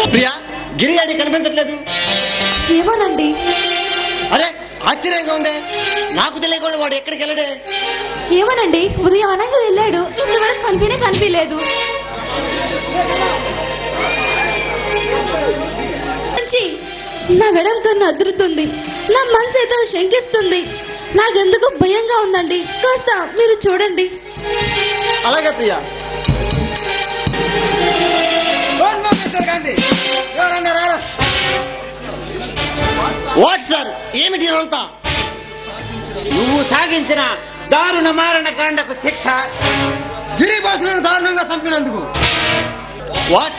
ప్రియా గిరి అడి కనిపించట్లేదు ఏమోనండి అరే ఆశ్చర్యంగా ఉందే నాకు తెలియకుండా వాడు ఎక్కడికి వెళ్ళడే ఏమోనండి ఉదయం అనగా వెళ్ళాడు ఇంతవరకు కనిపినే కనిపించలేదు మంచి నా వెడం కన్ను అదురుతుంది నా మనసు ఏదో శంకిస్తుంది నాకెందుకు భయంగా ఉందండి కాస్త మీరు చూడండి అలాగే ప్రియా వాట్ సార్ ఏమిటి ఇదంతా నువ్వు సాగించిన దారుణ మారణ కాండకు శిక్ష గిరిబాసులను దారుణంగా చంపినందుకు వాట్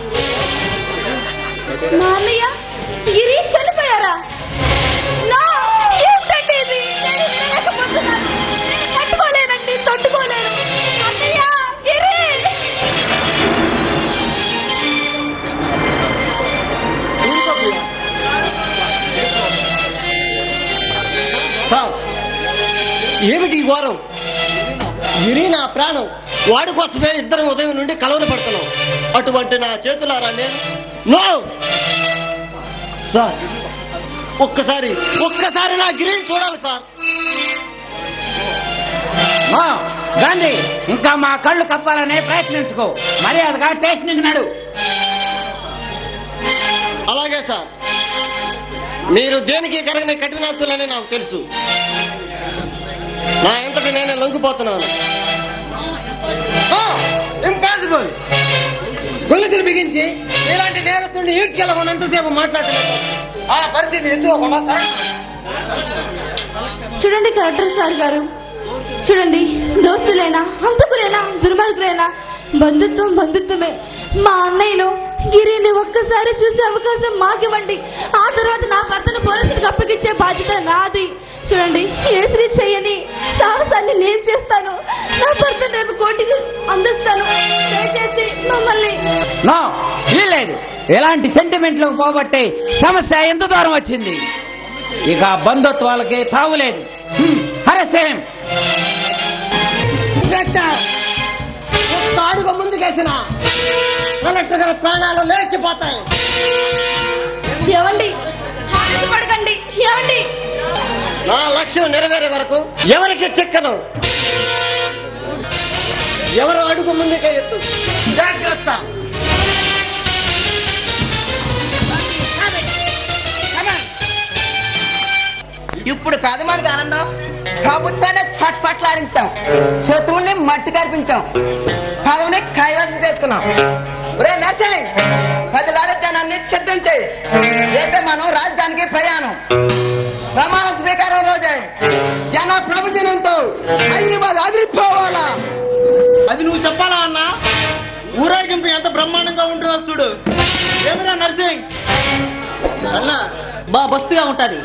మా అన్నయ్య గిరి చనిపోయారా నా ఏంటండి ఇది నేను వినలేకపోతున్నాను. తట్టుకోలేనండి తట్టుకోలేను అన్నయ్య గిరి ఊరుకో ప్రియా సార్ ఏమిటి ఈ ఘోరం గిరి నా ప్రాణం వాడి కోసమే ఇద్దరం ఉదయం నుండి కలవర పడుతున్నాం అటువంటి నా చేతులారా నేను నో సార్ ఒక్కసారి ఒక్కసారి నా గిరిని చూడాలి సార్ నో, గాంధీ ఇంకా మా కళ్ళు కప్పాలనే ప్రయత్నించుకో మర్యాదగా స్టేషన్కి నడు అలాగే సార్ మీరు దేనికి కరగని కఠినాస్తులని నాకు తెలుసు నా ఎంతటి నేనే లొంగిపోతున్నాను ఇంపాసిబుల్ గొల్లితులు బిగించి ఇలాంటి నేరస్తుడిని ఈడ్కెళ్ళమన్నంతసేపు మాట్లాడుతున్నాను ఆ పరిస్థితి ఎదురకుండా చూడండి కలెక్టర్ సార్ గారు చూడండి దోస్తులేనా హంతకులేనా దుర్మార్గులేనా బంధుత్వం బంధుత్వమే మా అన్నయ్యను గిరిని ఒక్కసారి చూసే అవకాశం మాకివ్వండి ఆ తర్వాత నా భర్తను పోలీసులకు అప్పగించే బాధ్యత నాది చూడండి కేసరి చెయ్యని సాహసాన్ని నేను చేస్తాను నా భర్త రేపు కోర్టుకి అందిస్తాను దయచేసి మమ్మల్ని నో వీల్లేదు ఎలాంటి సెంటిమెంట్లకు పోబట్టే సమస్య ఎంత దూరం వచ్చింది ఇక బంధుత్వాలకి తావులేదు హరసేం ఒక్క అడుగు ముందుకేసిన కలెక్టర్ గారి ప్రాణాలు లేచిపోతాయి ఏవండి పడకండి ఏవండి నా లక్ష్యం నెరవేరే వరకు ఎవరికి చిక్కను ఎవరు అడుగు ముందుకే ఎత్తు జాగ్రత్త ఇప్పుడు కాదు మనకు ఆనందం ప్రభుత్వాన్ని పట్లాడించాం శత్రువుల్ని మట్టి కల్పించాం పదవిని కైవసం చేసుకున్నాం రే నర్సింగ్ ప్రజల జనాన్ని సిద్ధం చేయి రేపే మనం రాజధానికి ప్రయాణం ప్రమాణ స్వీకారం రోజే జన ప్రభుజనంతో హైదరాబాద్ అదిరిపోవాలా అది నువ్వు చెప్పాలా అన్నా ఊరేగింపు ఎంత బ్రహ్మాండంగా ఉంటుందో చూడు ఏమిరా నర్సింగ్ అన్నా బా బస్తుగా ఉంటది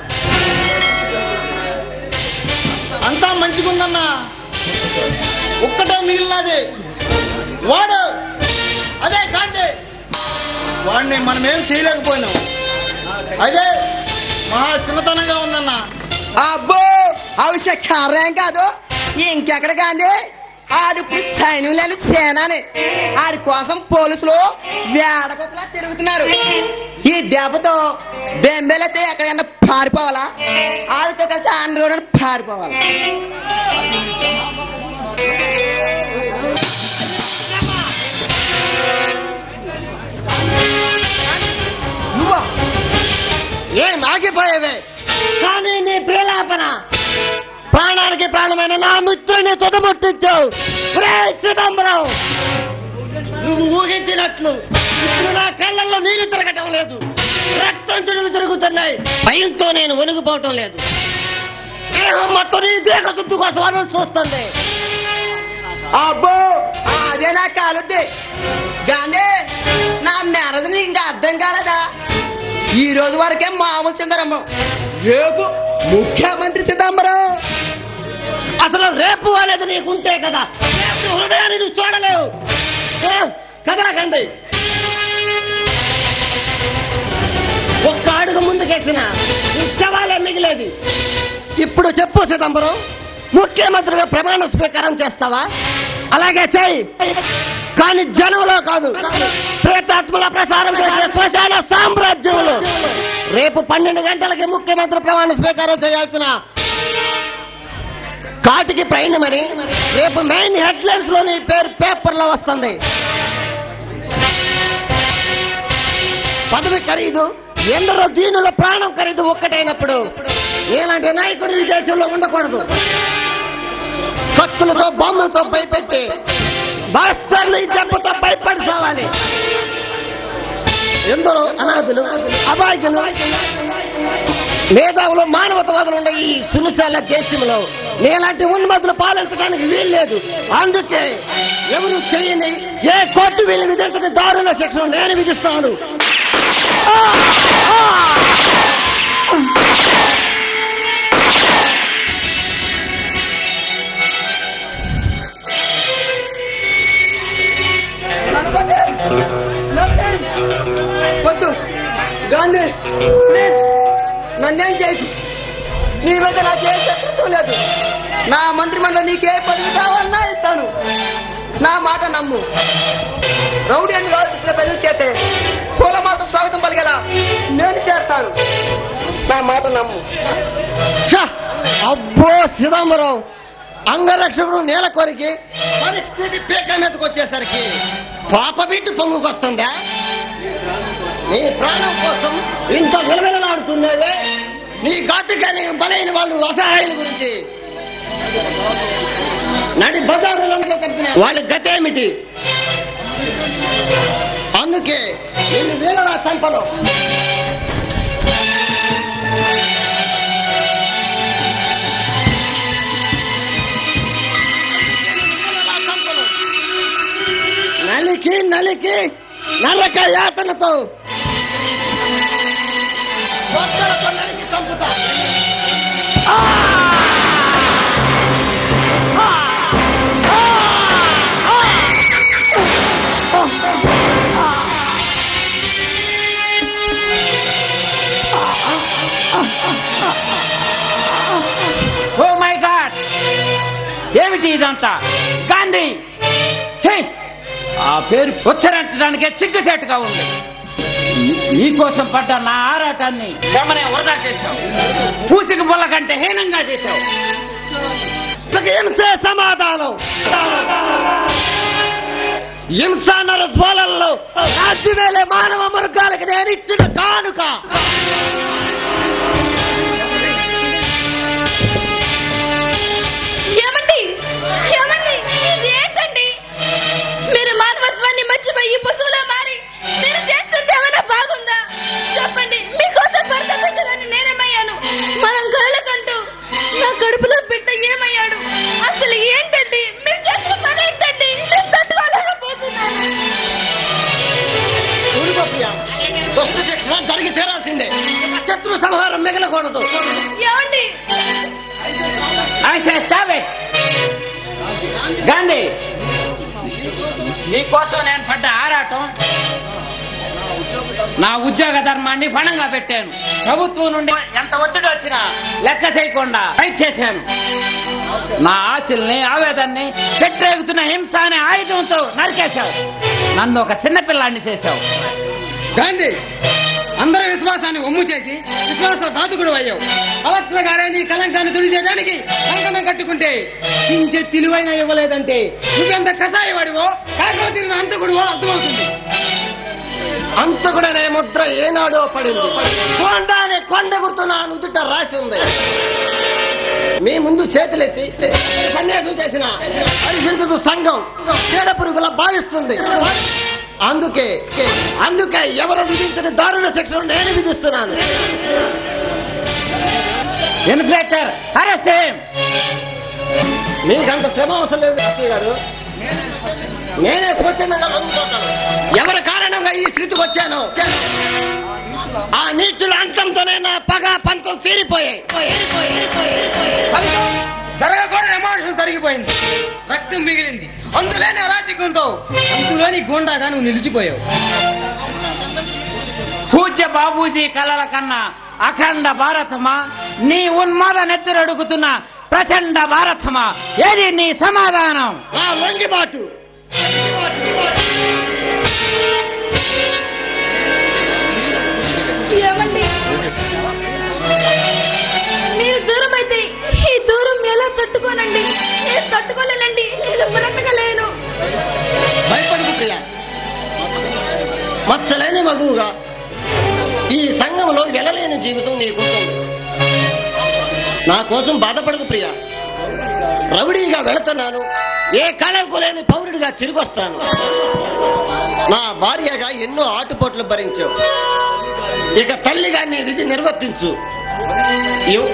అంతా మంచిగుందన్నా ఒక్కటే మిగిలినది వాడు అదే కాంతి వాడిని మనం ఏం చేయలేకపోయినాం అదే మహా చిన్నతనంగా ఉందన్నా అబ్బో అవశ్యకారేం కాదు ఇంకెక్కడ కాంది ఆడిప్పుడు సైన్యులు సేనాని ఆడి కోసం పోలీసులు వేడకొకలా తిరుగుతున్నారు ఈ దెబ్బతో బెంబేలైతే ఎక్కడైనా పారిపోవాలా ఆడితో కలిసి ఆంధ్ర రోడ్డు పారిపోవాలా నువ్వా ఏం ఆగిపోయేవే కానీ నీ ప్రేలాపన ప్రాణానికి ప్రాణమైన నా మిత్రుని తొదముట్టించావు ఒరే చిదంబరం నువ్వు ఊహించినట్లు ఇప్పుడు నా కళ్ళల్లో నీళ్లు తిరగటం లేదు రక్తం చుడులు తిరుగుతున్నాయి భయంతో నేను ఒనుగుపోవటం లేదు దేహం మొత్తం నీ దేహ శుద్ధి కోసం అని చూస్తుంది అబ్బో అదే నాకు కాలుద్ది గాంధీ నా మేనది నీకు ఇంకా అర్థం కాలేదా ఈ రోజు వరకే మామూలు చిదంబరం రేపు ముఖ్యమంత్రి చిదంబరం అసలు రేపు అనేది నీకుంటే కదా రేపు హృదయాన్ని నువ్వు చూడలేవు ఏ, కదలకండి ఒక్క అడుగు ముందుకేసిన ఉత్సవాలే మిగిలేది ఇప్పుడు చెప్పు చిదంబరం ముఖ్యమంత్రిగా ప్రమాణ స్వీకారం చేస్తావా అలాగే చెయ్యి కానీ జనంలో కాదు ప్రేతాత్మల ప్రసారం చేసే శ్మశాన సామ్రాజ్యంలో రేపు పన్నెండు గంటలకి ముఖ్యమంత్రి ప్రమాణ స్వీకారం చేయాల్సిన కాటికి ప్రయాణమని రేపు మెయిన్ హెడ్లైన్స్ లోని పేరు పేపర్లో వస్తుంది పదవి ఖరీదు ఎందరో దీనుల ప్రాణం ఖరీదు ఒక్కటైనప్పుడు ఇలాంటి నాయకుడు ఈ దేశంలో ఉండకూడదు కత్తులతో బొమ్మలతో భయపెట్టి బాస్టర్లు ఈ దెబ్బతో భయపడి సావాలి ఎందరో అనాథులు అబాధ్యులు మేధావులు మానవతవాదులు ఉన్న ఈ సునిశాల దేశంలో నేలాంటి ఉన్మతులు పాలించడానికి వీల్లేదు అందుకే ఎవరు చేయని ఏ కోర్టు వీళ్ళు విధించని దారుణ శిక్షను నేను విధిస్తాను ఆ! ఆ! వద్దు గాంధీ ప్లీజ్ నన్నేం చేయదు నీ మీద నాకే శత్రుత్వం లేదు నా మంత్రిమండలి నీకే పదవి కావాలన్నా ఇస్తాను నా మాట నమ్ము రౌడీ అని రాజకీయ ప్రజలు చేతే పూల మాట స్వాగతం పలిగేలా నేను చేస్తాను నా మాట నమ్ము ఛ! అబ్బో చిదంబరం అంగరక్షకుడు నేల కొరికి పరిస్థితి పీక మీదకి వచ్చేసరికి పాప బిడ్డ పొంగుకొస్తుందా నీ ప్రాణం కోసం ఇంత విలవిలలాడుతున్నావే నీ ఘాతుకాన్ని బలైన వాళ్ళు అసహాయుల గురించి నడి బజారులలో తప్పిన వాళ్ళ గతేమిటి అందుకే నిన్ను వీళ్ళలా చంపను నలికి నలికి నరక యాతనతో బొక్కలతో నరికి చంపుతా ఆ! ఆ! ఆ! ఆ! ఓ మై గాడ్ ఏమిటి ఇదంతా గాంధీ ఛీ! ఆ పేరు ఉచ్చరించడానికే సిగ్గుసేటుగా ఉంది నీ- నీకోసం పడ్డ నా ఆరాటాన్ని గమనే వృధా చేశావు పూసిక పుల్ల కంటే హీనంగా చేశావు హింసే సమాధానం హింస నర జ్వాలల్లో రాజ్యమేలే మానవ మృగాలకు నేను ఇచ్చిన కానుక ఏమండి ఏమండి ఇది ఏంటండి మీరు మానవత్వాన్ని మర్చిపోయి పశువులా మారి మీరు చేస్తుంది ఏమైనా బాగుందా చెప్పండి మీకోసం పరితపించాలని నేనేమయ్యాను మనం కలలకంటూ నా కడుపులో బిడ్డ ఏమయ్యాడు అసలు ఏంటండి మీరు చేసిన పని ఏంటండి నేను తట్టుకోలేకపోతున్నాను సూర్యప్రియ దుష్ట శిక్షణ జరిగి తీరాల్సిందే శత్రు సంహారం మిగలకూడదు ఏమండి I say stop it. Gandhi నీకోసం నేను పడ్డ ఆరాటం నా ఉద్యోగ ధర్మాన్ని పణంగా పెట్టాను ప్రభుత్వం నుండి ఎంత ఒత్తిడి వచ్చినా లెక్క చేయకుండా ఫైట్ చేశాను నా ఆశల్ని ఆవేదాన్ని పెట్టరేగుతున్న హింస అనే ఆయుధంతో నరికేశావు నన్ను ఒక చిన్నపిల్లాన్ని చేశావు గాంధీ అందరి విశ్వాసాన్ని ఒమ్ము చేసి విశ్వాస దాతుకుడు అయ్యావు కలెక్టర్ గారే నీ కలంకాన్ని తుడిచేయడానికి కంకణం కట్టుకుంటే కించె తెలివైన ఇవ్వలేదంటే నువ్వెంత కషాయ వాడివో కాకో తిరిగిన అంతకుడివో అర్థమవుతుంది అంత కూడా నే ముద్ర ఏనాడో పడింది కొండ అనే కొండ గుర్తు నా నుదుట రాసి ఉంది మీ ముందు చేతులెత్తి సన్యాసం చేసిన హరిశంకరు సంఘం చీడ పురుగులా భావిస్తుంది అందుకే అందుకే ఎవరు విధించిన దారుణ శిక్షను నేను విధిస్తున్నాను ఇన్స్పెక్టర్ అరెస్ట్ మీకంత శ్రమ అవసరం లేదు శాస్త్రి గారు నేనే స్వచ్ఛందంగా లొంగిపోతాను ఎవరి కారణంగా ఈ స్థితికి వచ్చాను ఆ నీచుల అంతంతోనే నా పగ పంతం తీరిపోయాయి జరగకూడని ఎమోషన్ జరిగిపోయింది రక్తం మిగిలింది అందులోని అరాచకంతో అందులోని గుండాగా నువ్వు నిలిచిపోయావు పూజ్య బాబూజీ కలల కన్నా అఖండ భారతమా నీ ఉన్మాద నెత్తురడుగుతున్న ప్రచండ భారతమా ఏది నీ సమాధానం ఆ లొంగిబాటు ఏమండి మీరు దూరం అయితే ఈ దూరం ఎలా తట్టుకోనండి నేను తట్టుకోలేనండి నేను బ్రతకలేను భయపడకు ప్రియ మచ్చలేని మగువుగా ఈ సంఘంలో వెలలేని జీవితం నీకుంటుంది నా కోసం బాధపడకు ప్రియ రౌడీగా వెళుతున్నాను ఏ కళకు లేని పౌరుడిగా తిరిగి వస్తాను నా భార్యగా ఎన్నో ఆటుపోట్లు భరించావు ఇక తల్లిగా నీ విధి నిర్వర్తించు ఇవ్-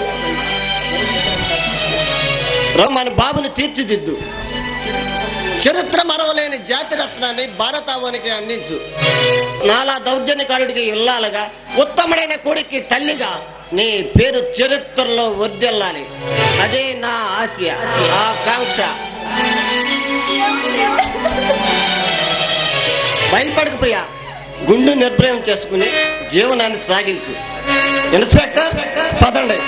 రా, మన బాబుని తీర్చిదిద్దు చరిత్ర మరవలేని జాతి రత్నాన్ని భారతావానికి అందించు నాలా దౌర్జన్యకారుడికి ఇల్లాలుగా ఉత్తముడైన కొడుక్కి తల్లిగా నీ పేరు చరిత్రలో వర్దిల్లాలి అదే నా ఆశ ఆకాంక్ష భయపడకు ప్రియ గుండు నిర్భయం చేసుకుని జీవనాన్ని సాగించు ఇన్స్పెక్టర్ పదండి